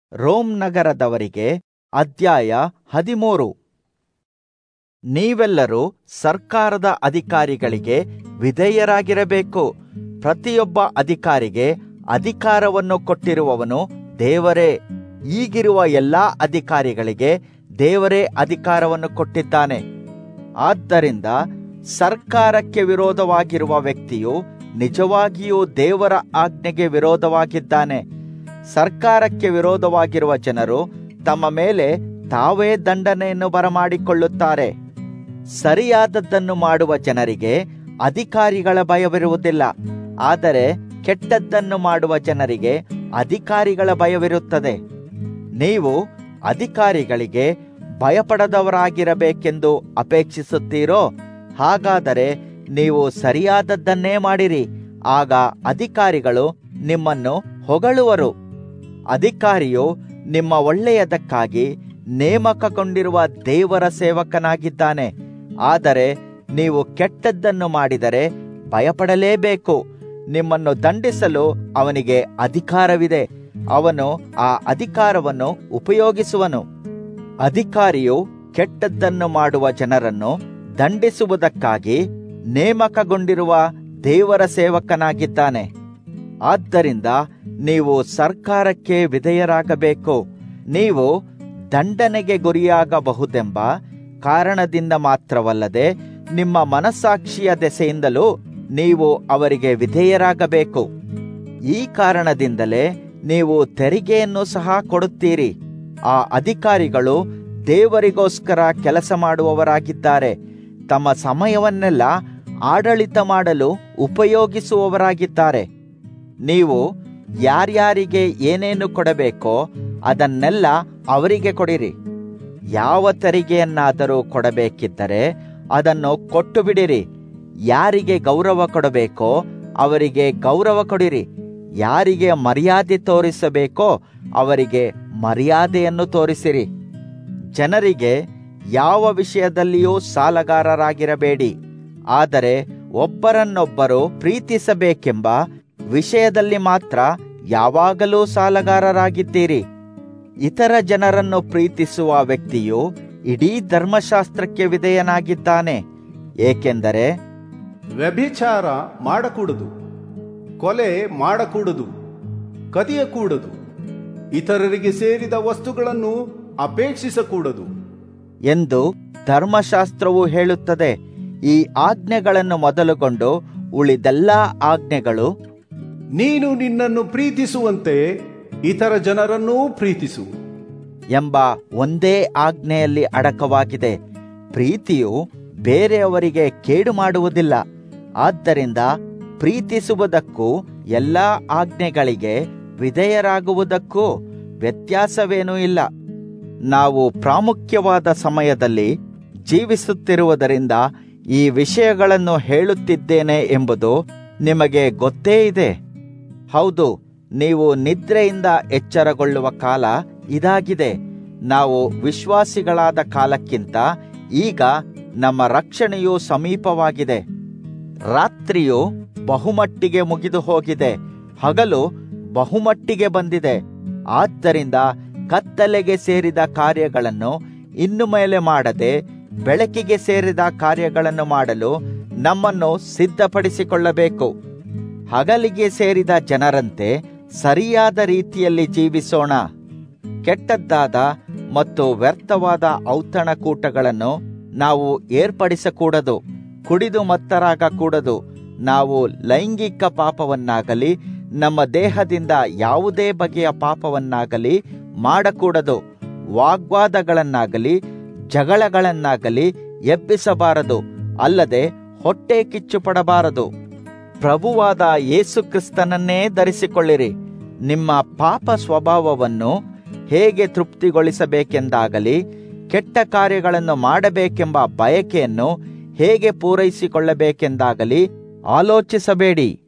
Rome ನಗರದವರಿಗೆ ಅಧ್ಯಾಯ ಹದಿಮೂರು ನೀವೆಲ್ಲರೂ ಸರ್ಕಾರದ ಅಧಿಕಾರಿಗಳಿಗೆ ವಿಧೇಯರಾಗಿರಬೇಕು ಪ್ರತಿಯೊಬ್ಬ ಅಧಿಕಾರಿಗೆ ಅಧಿಕಾರವನ್ನು ಕೊಟ್ಟಿರುವವನು ದೇವರೇ ಈಗಿರುವ ಎಲ್ಲಾ ಅಧಿಕಾರಿಗಳಿಗೆ ದೇವರೇ ಅಧಿಕಾರವನ್ನು ಕೊಟ್ಟಿದ್ದಾನೆ ಆದ್ದರಿಂದ ಸರ್ಕಾರಕ್ಕೆ ವಿರೋಧವಾಗಿರುವ ವ್ಯಕ್ತಿಯು ನಿಜವಾಗಿಯೂ ದೇವರ ಆಜ್ಞೆಗೆ ವಿರೋಧವಾಗಿದ್ದಾನೆ ಸರ್ಕಾರಕ್ಕೆ ವಿರೋಧವಾಗಿರುವ ಜನರು ತಮ್ಮ ಮೇಲೆ ತಾವೇ ದಂಡನೆಯನ್ನು ಬರಮಾಡಿಕೊಳ್ಳುತ್ತಾರೆ ಸರಿಯಾದದ್ದನ್ನು ಮಾಡುವ ಜನರಿಗೆ ಅಧಿಕಾರಿಗಳ ಭಯವಿರುವುದಿಲ್ಲ ಆದರೆ ಕೆಟ್ಟದ್ದನ್ನು ಮಾಡುವ ಜನರಿಗೆ ಅಧಿಕಾರಿಗಳ ಭಯವಿರುತ್ತದೆ ನೀವು ಅಧಿಕಾರಿಗಳಿಗೆ ಭಯಪಡದವರಾಗಿರಬೇಕೆಂದು ಅಪೇಕ್ಷಿಸುತ್ತೀರೋ ಹಾಗಾದರೆ ನೀವು ಸರಿಯಾದದ್ದನ್ನೇ ಮಾಡಿರಿ ಆಗ ಅಧಿಕಾರಿಗಳು ನಿಮ್ಮನ್ನು ಹೊಗಳುವರು ಅಧಿಕಾರಿಯು ನಿಮ್ಮ ಒಳ್ಳೆಯದಕ್ಕಾಗಿ ನೇಮಕಗೊಂಡಿರುವ ದೇವರ ಸೇವಕನಾಗಿದ್ದಾನೆ ಆದರೆ ನೀವು ಕೆಟ್ಟದ್ದನ್ನು ಮಾಡಿದರೆ ಭಯಪಡಲೇಬೇಕು ನಿಮ್ಮನ್ನು ದಂಡಿಸಲು ಅವನಿಗೆ ಅಧಿಕಾರವಿದೆ ಅವನು ಆ ಅಧಿಕಾರವನ್ನು ಉಪಯೋಗಿಸುವನು ಅಧಿಕಾರಿಯು ಕೆಟ್ಟದ್ದನ್ನು ಮಾಡುವ ಜನರನ್ನು ದಂಡಿಸುವುದಕ್ಕಾಗಿ ನೇಮಕಗೊಂಡಿರುವ ದೇವರ ಸೇವಕನಾಗಿದ್ದಾನೆ ಆದ್ದರಿಂದ ನೀವು ಸರ್ಕಾರಕ್ಕೆ ವಿಧೇಯರಾಗಬೇಕು ನೀವು ದಂಡನೆಗೆ ಗುರಿಯಾಗಬಹುದೆಂಬ ಕಾರಣದಿಂದ ಮಾತ್ರವಲ್ಲದೆ ನಿಮ್ಮ ಮನಸ್ಸಾಕ್ಷಿಯ ದೆಸೆಯಿಂದಲೂ ನೀವು ಅವರಿಗೆ ವಿಧೇಯರಾಗಬೇಕು ಈ ಕಾರಣದಿಂದಲೇ ನೀವು ತೆರಿಗೆಯನ್ನು ಸಹ ಕೊಡುತ್ತೀರಿ ಆ ಅಧಿಕಾರಿಗಳು ದೇವರಿಗೋಸ್ಕರ ಕೆಲಸ ಮಾಡುವವರಾಗಿದ್ದಾರೆ ತಮ್ಮ ಸಮಯವನ್ನೆಲ್ಲ ಆಡಳಿತ ಮಾಡಲು ಉಪಯೋಗಿಸುವವರಾಗಿದ್ದಾರೆ ನೀವು ಯಾರ್ಯಾರಿಗೆ ಏನೇನು ಕೊಡಬೇಕೋ ಅದನ್ನೆಲ್ಲ ಅವರಿಗೆ ಕೊಡಿರಿ ಯಾವ ತೆರಿಗೆಯನ್ನಾದರೂ ಕೊಡಬೇಕಿದ್ದರೆ ಅದನ್ನು ಕೊಟ್ಟು ಬಿಡಿರಿ ಯಾರಿಗೆ ಗೌರವ ಕೊಡಬೇಕೋ ಅವರಿಗೆ ಗೌರವ ಕೊಡಿರಿ ಯಾರಿಗೆ ಮರ್ಯಾದೆ ತೋರಿಸಬೇಕೋ ಅವರಿಗೆ ಮರ್ಯಾದೆಯನ್ನು ತೋರಿಸಿರಿ ಜನರಿಗೆ ಯಾವ ವಿಷಯದಲ್ಲಿಯೂ ಸಾಲಗಾರರಾಗಿರಬೇಡಿ ಆದರೆ ಒಬ್ಬರನ್ನೊಬ್ಬರು ಪ್ರೀತಿಸಬೇಕೆಂಬ ವಿಷಯದಲ್ಲಿ ಮಾತ್ರ ಯಾವಾಗಲೂ ಸಾಲಗಾರರಾಗಿದ್ದೀರಿ ಇತರ ಜನರನ್ನು ಪ್ರೀತಿಸುವ ವ್ಯಕ್ತಿಯು ಇಡೀ ಧರ್ಮಶಾಸ್ತ್ರಕ್ಕೆ ವಿಧೇಯನಾಗಿದ್ದಾನೆ ಏಕೆಂದರೆ ವ್ಯಭಿಚಾರ ಮಾಡಕೂಡದು ಕೊಲೆ ಮಾಡಕೂಡದು ಕದಿಯಕೂಡದು ಇತರರಿಗೆ ಸೇರಿದ ವಸ್ತುಗಳನ್ನು ಅಪೇಕ್ಷಿಸಕೂಡದು ಎಂದು ಧರ್ಮಶಾಸ್ತ್ರವು ಹೇಳುತ್ತದೆ ಈ ಆಜ್ಞೆಗಳನ್ನು ಮೊದಲುಗೊಂಡು ಉಳಿದೆಲ್ಲ ಆಜ್ಞೆಗಳು ನೀನು ನಿನ್ನನ್ನು ಪ್ರೀತಿಸುವಂತೆ ಇತರ ಜನರನ್ನೂ ಪ್ರೀತಿಸು ಎಂಬ ಒಂದೇ ಆಜ್ಞೆಯಲ್ಲಿ ಅಡಕವಾಗಿದೆ ಪ್ರೀತಿಯು ಬೇರೆಯವರಿಗೆ ಕೇಡು ಮಾಡುವುದಿಲ್ಲ ಆದ್ದರಿಂದ ಪ್ರೀತಿಸುವುದಕ್ಕೂ ಎಲ್ಲ ಆಜ್ಞೆಗಳಿಗೆ ವಿಧೇಯರಾಗುವುದಕ್ಕೂ ವ್ಯತ್ಯಾಸವೇನೂ ಇಲ್ಲ ನಾವು ಪ್ರಾಮುಖ್ಯವಾದ ಸಮಯದಲ್ಲಿ ಜೀವಿಸುತ್ತಿರುವುದರಿಂದ ಈ ವಿಷಯಗಳನ್ನು ಹೇಳುತ್ತಿದ್ದೇನೆ ಎಂಬುದು ನಿಮಗೆ ಗೊತ್ತೇ ಇದೆ ಹೌದು ನೀವು ನಿದ್ರೆಯಿಂದ ಎಚ್ಚರಗೊಳ್ಳುವ ಕಾಲ ಇದಾಗಿದೆ ನಾವು ವಿಶ್ವಾಸಿಗಳಾದ ಕಾಲಕ್ಕಿಂತ ಈಗ ನಮ್ಮ ರಕ್ಷಣೆಯು ಸಮೀಪವಾಗಿದೆ ರಾತ್ರಿಯು ಬಹುಮಟ್ಟಿಗೆ ಮುಗಿದು ಹೋಗಿದೆ ಹಗಲು ಬಹುಮಟ್ಟಿಗೆ ಬಂದಿದೆ ಆದ್ದರಿಂದ ಕತ್ತಲೆಗೆ ಸೇರಿದ ಕಾರ್ಯಗಳನ್ನು ಇನ್ನು ಮೇಲೆ ಮಾಡದೆ ಬೆಳಕಿಗೆ ಸೇರಿದ ಕಾರ್ಯಗಳನ್ನು ಮಾಡಲು ನಮ್ಮನ್ನು ಸಿದ್ಧಪಡಿಸಿಕೊಳ್ಳಬೇಕು ಹಗಲಿಗೆ ಸೇರಿದ ಜನರಂತೆ ಸರಿಯಾದ ರೀತಿಯಲ್ಲಿ ಜೀವಿಸೋಣ ಕೆಟ್ಟದ್ದಾದ ಮತ್ತು ವ್ಯರ್ಥವಾದ ಔತಣಕೂಟಗಳನ್ನು ನಾವು ಏರ್ಪಡಿಸಕೂಡದು ಕುಡಿದು ಮತ್ತರಾಗಕೂಡದು ನಾವು ಲೈಂಗಿಕ ಪಾಪವನ್ನಾಗಲಿ ನಮ್ಮ ದೇಹದಿಂದ ಯಾವುದೇ ಬಗೆಯ ಪಾಪವನ್ನಾಗಲಿ ಮಾಡಕೂಡದು ವಾಗ್ವಾದಗಳನ್ನಾಗಲಿ ಜಗಳಗಳನ್ನಾಗಲಿ ಎಬ್ಬಿಸಬಾರದು ಅಲ್ಲದೆ ಹೊಟ್ಟೆ ಕಿಚ್ಚು ಪಡಬಾರದು ಪ್ರಭುವಾದ ಯೇಸು ಕ್ರಿಸ್ತನನ್ನೇ ಧರಿಸಿಕೊಳ್ಳಿರಿ ನಿಮ್ಮ ಪಾಪ ಸ್ವಭಾವವನ್ನು ಹೇಗೆ ತೃಪ್ತಿಗೊಳಿಸಬೇಕೆಂದಾಗಲಿ ಕೆಟ್ಟ ಕಾರ್ಯಗಳನ್ನು ಮಾಡಬೇಕೆಂಬ ಬಯಕೆಯನ್ನು ಹೇಗೆ ಪೂರೈಸಿಕೊಳ್ಳಬೇಕೆಂದಾಗಲಿ ಆಲೋಚಿಸಬೇಡಿ